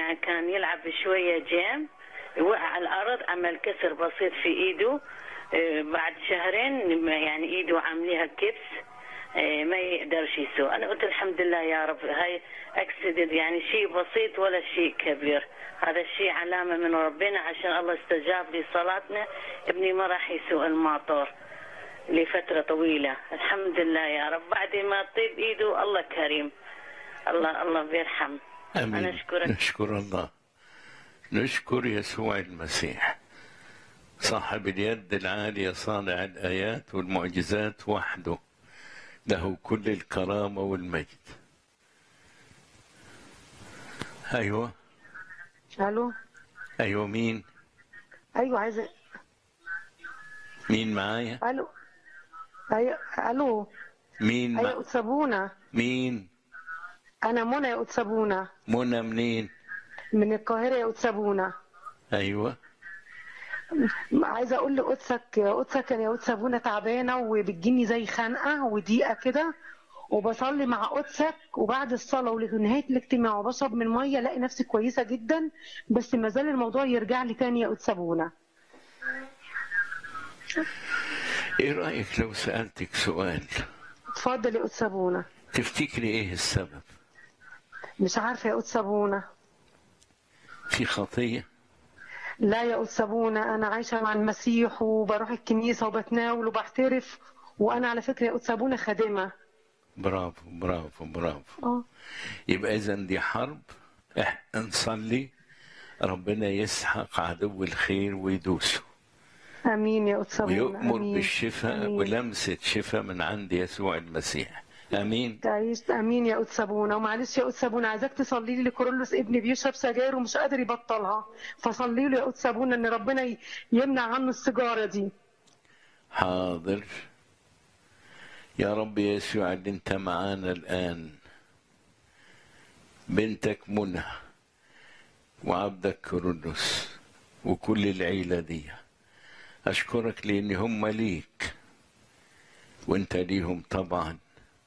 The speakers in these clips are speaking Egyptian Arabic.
يعني كان يلعب شويه جيم وقع على الارض عمل كسر بسيط في ايده آه، بعد شهرين يعني ايده عامليها كبس آه، ما يقدرش يسوق انا قلت الحمد لله يا رب هاي اكسيدنت يعني شيء بسيط ولا شيء كبير هذا الشيء علامه من ربنا عشان الله استجاب لصلاتنا ابني ما راح يسوق الماطور لفتره طويله الحمد لله يا رب بعد ما طيب ايده الله كريم الله الله بيرحم امين انا اشكرك نشكر الله نشكر يسوع المسيح صاحب اليد العالية صانع الآيات والمعجزات وحده له كل الكرامة والمجد أيوة الو أيوة مين ايوه عايزه مين معايا الو ايوه الو مين ايوه مع... أتسابونا مين انا منى يا أتسابونا منى منين من القاهره يا أتسابونا أيوة عايزه اقول لقدسك قدسك انا يا أتسابونا تعبانه وبتجيني زي خنقه وضيقه كده وبصلي مع قدسك وبعد الصلاه ولنهايه الاجتماع وبشرب من ميه الاقي نفسي كويسه جدا بس ما زال الموضوع يرجع لي تاني يا أتسابونا إيه رأيك لو سألتك سؤال اتفضل يا أتسابونا تفتكري إيه السبب مش عارفه يا أتسابونا في خطية لا يا أتسابونا أنا عايشة مع المسيح وبروح الكنيسة وبتناول وبحترف وأنا على فكرة يا أتسابونا خادمة برافو برافو برافو اه يبقى إذا دي حرب إحنا نصلي ربنا يسحق عدو الخير ويدوسه آمين يا أتسابونا ويؤمر آمين بالشفاء آمين. ولمسة شفاء من عند يسوع المسيح آمين تعيش امين يا أتسابونا ومعلش يا أتسابونا عايزاك تصلي لي لكورولوس ابني بيشرب سجاير ومش قادر يبطلها فصلي له يا أتسابونا ان ربنا ي- يمنع عنه السيجاره دي حاضر يا رب يسوع اللي انت معانا الآن بنتك منى وعبدك كرولوس وكل العيلة دي أشكرك لأن هم ليك وانت ليهم طبعا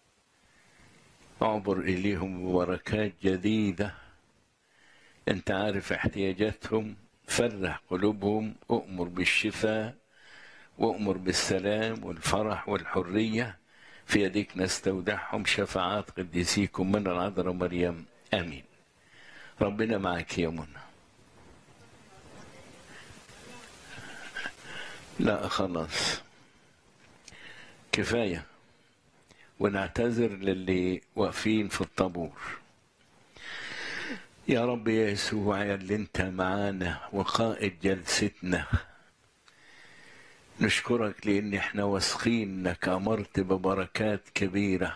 اعبر إليهم ببركات جديدة انت عارف احتياجاتهم فرح قلوبهم أؤمر بالشفاء وأمر بالسلام والفرح والحرية في يديك نستودعهم شفاعات قديسيكم من العذراء مريم آمين ربنا معك يا منى لا خلاص كفاية ونعتذر للي واقفين في الطابور يا رب يا يسوع يا اللي انت معانا وقائد جلستنا نشكرك لان احنا واثقين انك امرت ببركات كبيره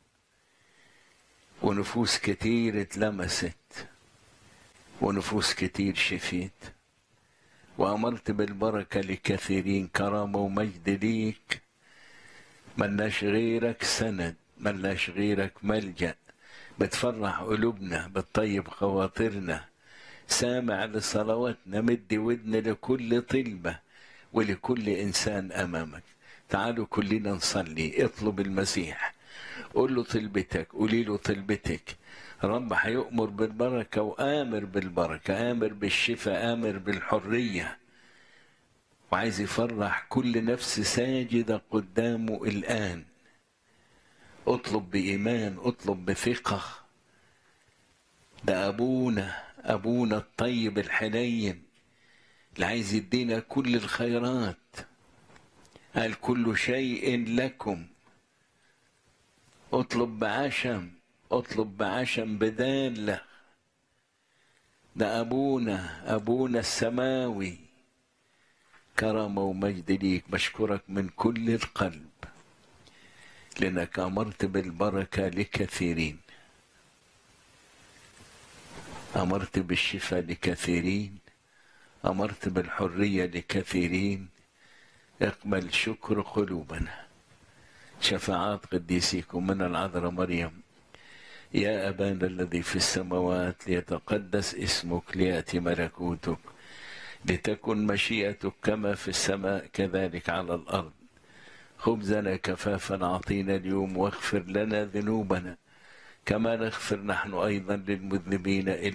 ونفوس كتير اتلمست ونفوس كتير شفيت وامرت بالبركه لكثيرين كرامه ومجد ليك ملناش غيرك سند ملناش غيرك ملجا بتفرح قلوبنا بتطيب خواطرنا سامع لصلواتنا مد ودن لكل طلبه ولكل انسان امامك تعالوا كلنا نصلي اطلب المسيح قول له طلبتك قولي له طلبتك رب هيؤمر بالبركه وامر بالبركه امر بالشفاء امر بالحريه وعايز يفرح كل نفس ساجده قدامه الان اطلب بايمان اطلب بثقه ده ابونا ابونا الطيب الحنين اللي عايز يدينا كل الخيرات قال كل شيء لكم اطلب بعشم اطلب بعشم بدالة ده أبونا أبونا السماوي كرامة ومجد ليك بشكرك من كل القلب لأنك أمرت بالبركة لكثيرين أمرت بالشفاء لكثيرين أمرت بالحرية لكثيرين اقبل شكر قلوبنا شفاعات قديسيكم من العذراء مريم يا أبانا الذي في السماوات ليتقدس اسمك ليأتي ملكوتك لتكن مشيئتك كما في السماء كذلك على الأرض خبزنا كفافا أعطينا اليوم واغفر لنا ذنوبنا كما نغفر نحن أيضا للمذنبين